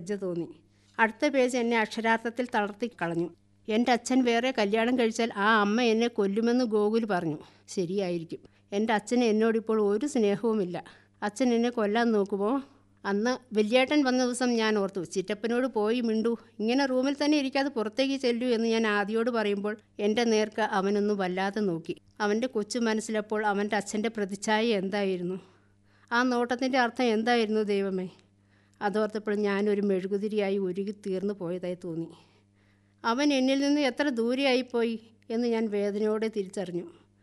ലജ്ജ തോന്നി അടുത്ത പേജ് എന്നെ അക്ഷരാർത്ഥത്തിൽ തളർത്തി കളഞ്ഞു എൻ്റെ അച്ഛൻ വേറെ കല്യാണം കഴിച്ചാൽ ആ അമ്മ എന്നെ കൊല്ലുമെന്ന് ഗോകുൽ പറഞ്ഞു ശരിയായിരിക്കും എൻ്റെ അച്ഛന് എന്നോടിപ്പോൾ ഒരു സ്നേഹവുമില്ല അച്ഛൻ എന്നെ കൊല്ലാൻ നോക്കുമോ അന്ന് വലിയേട്ടൻ വന്ന ദിവസം ഞാൻ ഓർത്തു ചിറ്റപ്പനോട് പോയി മിണ്ടു ഇങ്ങനെ റൂമിൽ തന്നെ ഇരിക്കാതെ പുറത്തേക്ക് ചെല്ലൂ എന്ന് ഞാൻ ആദ്യോട് പറയുമ്പോൾ എൻ്റെ നേർക്ക് അവനൊന്ന് വല്ലാതെ നോക്കി അവൻ്റെ കൊച്ചു മനസ്സിലപ്പോൾ അവൻ്റെ അച്ഛൻ്റെ പ്രതിച്ഛായ എന്തായിരുന്നു ആ നോട്ടത്തിൻ്റെ അർത്ഥം എന്തായിരുന്നു ദൈവമേ അതോർത്തപ്പോൾ ഞാനൊരു മെഴുകുതിരിയായി ഉരുകി തീർന്നു പോയതായി തോന്നി അവൻ എന്നിൽ നിന്ന് എത്ര ദൂരെയായിപ്പോയി എന്ന് ഞാൻ വേദനയോടെ തിരിച്ചറിഞ്ഞു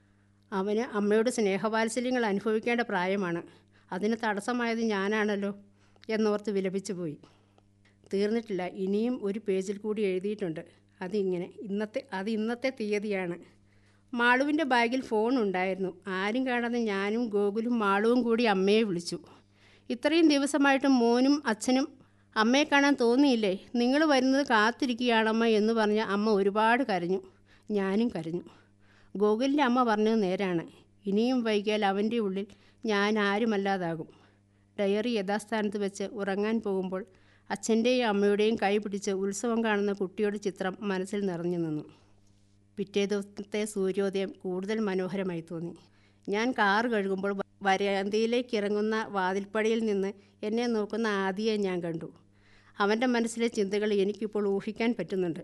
അവന് അമ്മയുടെ സ്നേഹവാത്സല്യങ്ങൾ അനുഭവിക്കേണ്ട പ്രായമാണ് അതിന് തടസ്സമായത് ഞാനാണല്ലോ എന്നോർത്ത് വിലപിച്ചു പോയി തീർന്നിട്ടില്ല ഇനിയും ഒരു പേജിൽ കൂടി എഴുതിയിട്ടുണ്ട് അതിങ്ങനെ ഇന്നത്തെ അത് ഇന്നത്തെ തീയതിയാണ് മാളുവിൻ്റെ ബാഗിൽ ഫോൺ ഉണ്ടായിരുന്നു ആരും കാണാതെ ഞാനും ഗോകുലും മാളുവും കൂടി അമ്മയെ വിളിച്ചു ഇത്രയും ദിവസമായിട്ട് മോനും അച്ഛനും അമ്മയെ കാണാൻ തോന്നിയില്ലേ നിങ്ങൾ വരുന്നത് കാത്തിരിക്കുകയാണമ്മ എന്ന് പറഞ്ഞ് അമ്മ ഒരുപാട് കരഞ്ഞു ഞാനും കരഞ്ഞു ഗോകുലിൻ്റെ അമ്മ പറഞ്ഞത് നേരാണ് ഇനിയും വൈകിയാൽ അവൻ്റെ ഉള്ളിൽ ഞാൻ ആരുമല്ലാതാകും ഡയറി യഥാസ്ഥാനത്ത് വെച്ച് ഉറങ്ങാൻ പോകുമ്പോൾ അച്ഛൻ്റെയും അമ്മയുടെയും കൈ പിടിച്ച് ഉത്സവം കാണുന്ന കുട്ടിയുടെ ചിത്രം മനസ്സിൽ നിറഞ്ഞു നിന്നു പിറ്റേ ദിവസത്തെ സൂര്യോദയം കൂടുതൽ മനോഹരമായി തോന്നി ഞാൻ കാർ കഴുകുമ്പോൾ വരാന്തയിലേക്ക് ഇറങ്ങുന്ന വാതിൽപ്പടിയിൽ നിന്ന് എന്നെ നോക്കുന്ന ആദിയെ ഞാൻ കണ്ടു അവൻ്റെ മനസ്സിലെ ചിന്തകൾ എനിക്കിപ്പോൾ ഊഹിക്കാൻ പറ്റുന്നുണ്ട്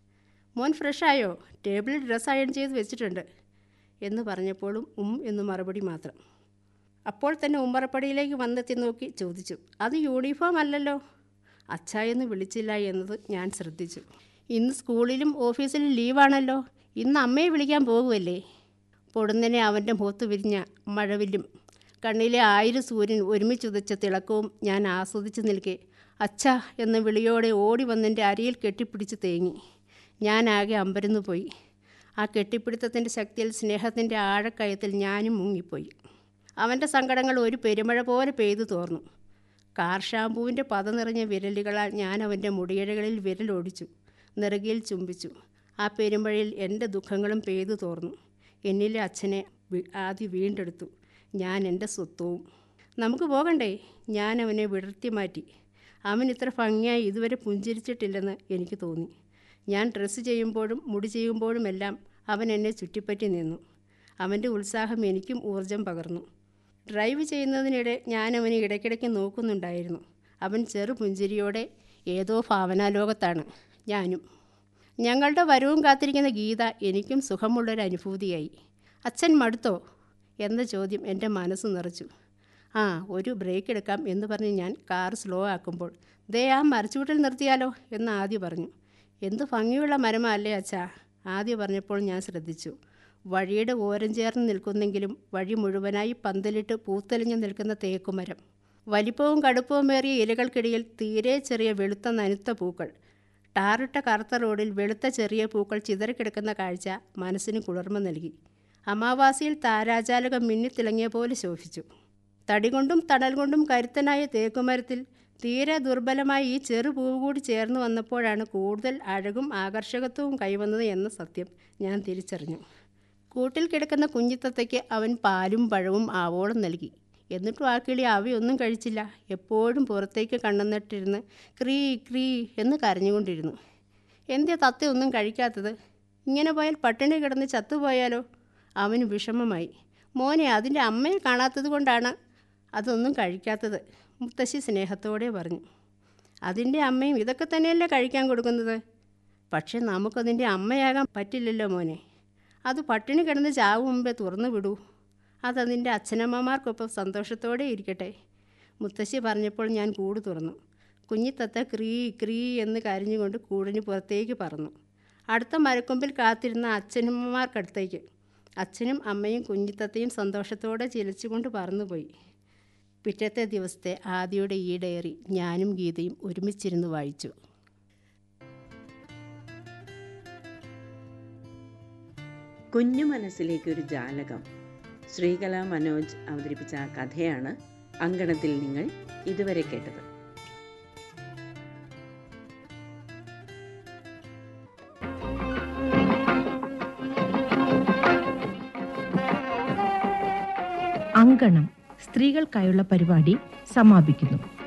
മോൻ ഫ്രഷായോ ടേബിളിൽ ഡ്രസ്സ് അയൺ ചെയ്ത് വെച്ചിട്ടുണ്ട് എന്ന് പറഞ്ഞപ്പോഴും ഉം എന്ന് മറുപടി മാത്രം അപ്പോൾ തന്നെ ഉമ്മറപ്പടിയിലേക്ക് വന്നെത്തി നോക്കി ചോദിച്ചു അത് യൂണിഫോം അല്ലല്ലോ അച്ഛ എന്ന് വിളിച്ചില്ല എന്നത് ഞാൻ ശ്രദ്ധിച്ചു ഇന്ന് സ്കൂളിലും ഓഫീസിലും ലീവാണല്ലോ ഇന്ന് അമ്മയെ വിളിക്കാൻ പോകുമല്ലേ പൊടുന്നനെ അവൻ്റെ മുഖത്ത് വിരിഞ്ഞ മഴവില്ലും കണ്ണിലെ ആയിരം സൂര്യൻ ഒരുമിച്ചുതച്ച തിളക്കവും ഞാൻ ആസ്വദിച്ചു നിൽക്കെ അച്ഛ എന്ന വിളിയോടെ ഓടി വന്നെൻ്റെ അരിയിൽ കെട്ടിപ്പിടിച്ച് തേങ്ങി ഞാനാകെ അമ്പരന്നു പോയി ആ കെട്ടിപ്പിടുത്തത്തിൻ്റെ ശക്തിയിൽ സ്നേഹത്തിൻ്റെ ആഴക്കയത്തിൽ ഞാനും മുങ്ങിപ്പോയി അവൻ്റെ സങ്കടങ്ങൾ ഒരു പെരുമഴ പോലെ പെയ്തു തോർന്നു കാർ ഷാമ്പൂവിൻ്റെ പത നിറഞ്ഞ വിരലുകളാൽ ഞാൻ അവൻ്റെ മുടിയിഴകളിൽ വിരലൊടിച്ചു നെറുകയിൽ ചുംബിച്ചു ആ പെരുമഴയിൽ എൻ്റെ ദുഃഖങ്ങളും പെയ്തു തോർന്നു എന്നിലെ അച്ഛനെ വി- ആദ്യ വീണ്ടെടുത്തു ഞാൻ എൻ്റെ സ്വത്വവും നമുക്ക് പോകണ്ടേ ഞാൻ അവനെ വിടർത്തി മാറ്റി അവൻ ഇത്ര ഭംഗിയായി ഇതുവരെ പുഞ്ചിരിച്ചിട്ടില്ലെന്ന് എനിക്ക് തോന്നി ഞാൻ ഡ്രസ്സ് ചെയ്യുമ്പോഴും മുടി ചെയ്യുമ്പോഴുമെല്ലാം അവൻ എന്നെ ചുറ്റിപ്പറ്റി നിന്നു അവൻ്റെ ഉത്സാഹം എനിക്കും ഊർജം പകർന്നു ഡ്രൈവ് ചെയ്യുന്നതിനിടെ ഞാൻ അവനെ ഇടയ്ക്കിടയ്ക്ക് നോക്കുന്നുണ്ടായിരുന്നു അവൻ ചെറു പുഞ്ചിരിയോടെ ഏതോ ഭാവനാലോകത്താണ് ഞാനും ഞങ്ങളുടെ വരവും കാത്തിരിക്കുന്ന ഗീത എനിക്കും സുഖമുള്ളൊരു അനുഭൂതിയായി അച്ഛൻ മടുത്തോ എന്ന ചോദ്യം എൻ്റെ മനസ്സ് നിറച്ചു ആ ഒരു ബ്രേക്ക് എടുക്കാം എന്ന് പറഞ്ഞ് ഞാൻ കാർ സ്ലോ ആക്കുമ്പോൾ ദേ ആ മരച്ചുവട്ടിൽ നിർത്തിയാലോ എന്ന് ആദ്യ പറഞ്ഞു എന്ത് ഭംഗിയുള്ള മരമല്ലേ അച്ഛാ ആദ്യ പറഞ്ഞപ്പോൾ ഞാൻ ശ്രദ്ധിച്ചു വഴിയുടെ ഓരം ചേർന്ന് നിൽക്കുന്നെങ്കിലും വഴി മുഴുവനായി പന്തലിട്ട് പൂത്തലിഞ്ഞു നിൽക്കുന്ന തേക്കുമരം വലിപ്പവും കടുപ്പവുമേറിയ ഇലകൾക്കിടയിൽ തീരെ ചെറിയ വെളുത്ത നനുത്ത പൂക്കൾ ടാറിട്ട കറുത്ത റോഡിൽ വെളുത്ത ചെറിയ പൂക്കൾ ചിതറിക്കിടക്കുന്ന കാഴ്ച മനസ്സിന് കുളിർമ നൽകി അമാവാസിയിൽ താരാജാലകം മിന്നിത്തിളങ്ങിയ പോലെ ശോഭിച്ചു തടി കൊണ്ടും തണൽ കൊണ്ടും കരുത്തനായ തേക്കുമരത്തിൽ തീരെ ദുർബലമായി ഈ ചെറു പൂവ് കൂടി ചേർന്ന് വന്നപ്പോഴാണ് കൂടുതൽ അഴകും ആകർഷകത്വവും കൈവന്നത് എന്ന സത്യം ഞാൻ തിരിച്ചറിഞ്ഞു കൂട്ടിൽ കിടക്കുന്ന കുഞ്ഞിത്തത്തയ്ക്ക് അവൻ പാലും പഴവും ആവോളം നൽകി എന്നിട്ടും ആ കിളി അവയൊന്നും കഴിച്ചില്ല എപ്പോഴും പുറത്തേക്ക് കണ്ണുനട്ടിരുന്ന് ക്രീ ക്രീ എന്ന് കരഞ്ഞുകൊണ്ടിരുന്നു എന്തേ തത്തയൊന്നും കഴിക്കാത്തത് ഇങ്ങനെ പോയാൽ പട്ടിണി കിടന്ന് ചത്തുപോയാലോ അവന് വിഷമമായി മോനെ അതിൻ്റെ അമ്മയെ കാണാത്തത് കൊണ്ടാണ് അതൊന്നും കഴിക്കാത്തത് മുത്തശ്ശി സ്നേഹത്തോടെ പറഞ്ഞു അതിൻ്റെ അമ്മയും ഇതൊക്കെ തന്നെയല്ലേ കഴിക്കാൻ കൊടുക്കുന്നത് പക്ഷെ നമുക്കതിൻ്റെ അമ്മയാകാൻ പറ്റില്ലല്ലോ മോനെ അത് പട്ടിണി കിടന്ന് ചാവും മുമ്പേ തുറന്നു വിടൂ അതതിൻ്റെ അച്ഛനമ്മമാർക്കൊപ്പം സന്തോഷത്തോടെ ഇരിക്കട്ടെ മുത്തശ്ശി പറഞ്ഞപ്പോൾ ഞാൻ കൂട് തുറന്നു കുഞ്ഞിത്തത്ത ക്രീ ക്രീ എന്ന് കരഞ്ഞുകൊണ്ട് കൂടിന് പുറത്തേക്ക് പറന്നു അടുത്ത മരക്കൊമ്പിൽ കാത്തിരുന്ന അച്ഛനമ്മമാർക്കടുത്തേക്ക് അച്ഛനും അമ്മയും കുഞ്ഞിത്തത്തയും സന്തോഷത്തോടെ ചിലച്ചുകൊണ്ട് പറന്നുപോയി പിറ്റത്തെ ദിവസത്തെ ആദിയുടെ ഈ ഡയറി ഞാനും ഗീതയും ഒരുമിച്ചിരുന്ന് വായിച്ചു കുഞ്ഞു മനസ്സിലേക്കൊരു ജാലകം ശ്രീകല മനോജ് അവതരിപ്പിച്ച ആ കഥയാണ് അങ്കണത്തിൽ നിങ്ങൾ ഇതുവരെ കേട്ടത് അങ്കണം സ്ത്രീകൾക്കായുള്ള പരിപാടി സമാപിക്കുന്നു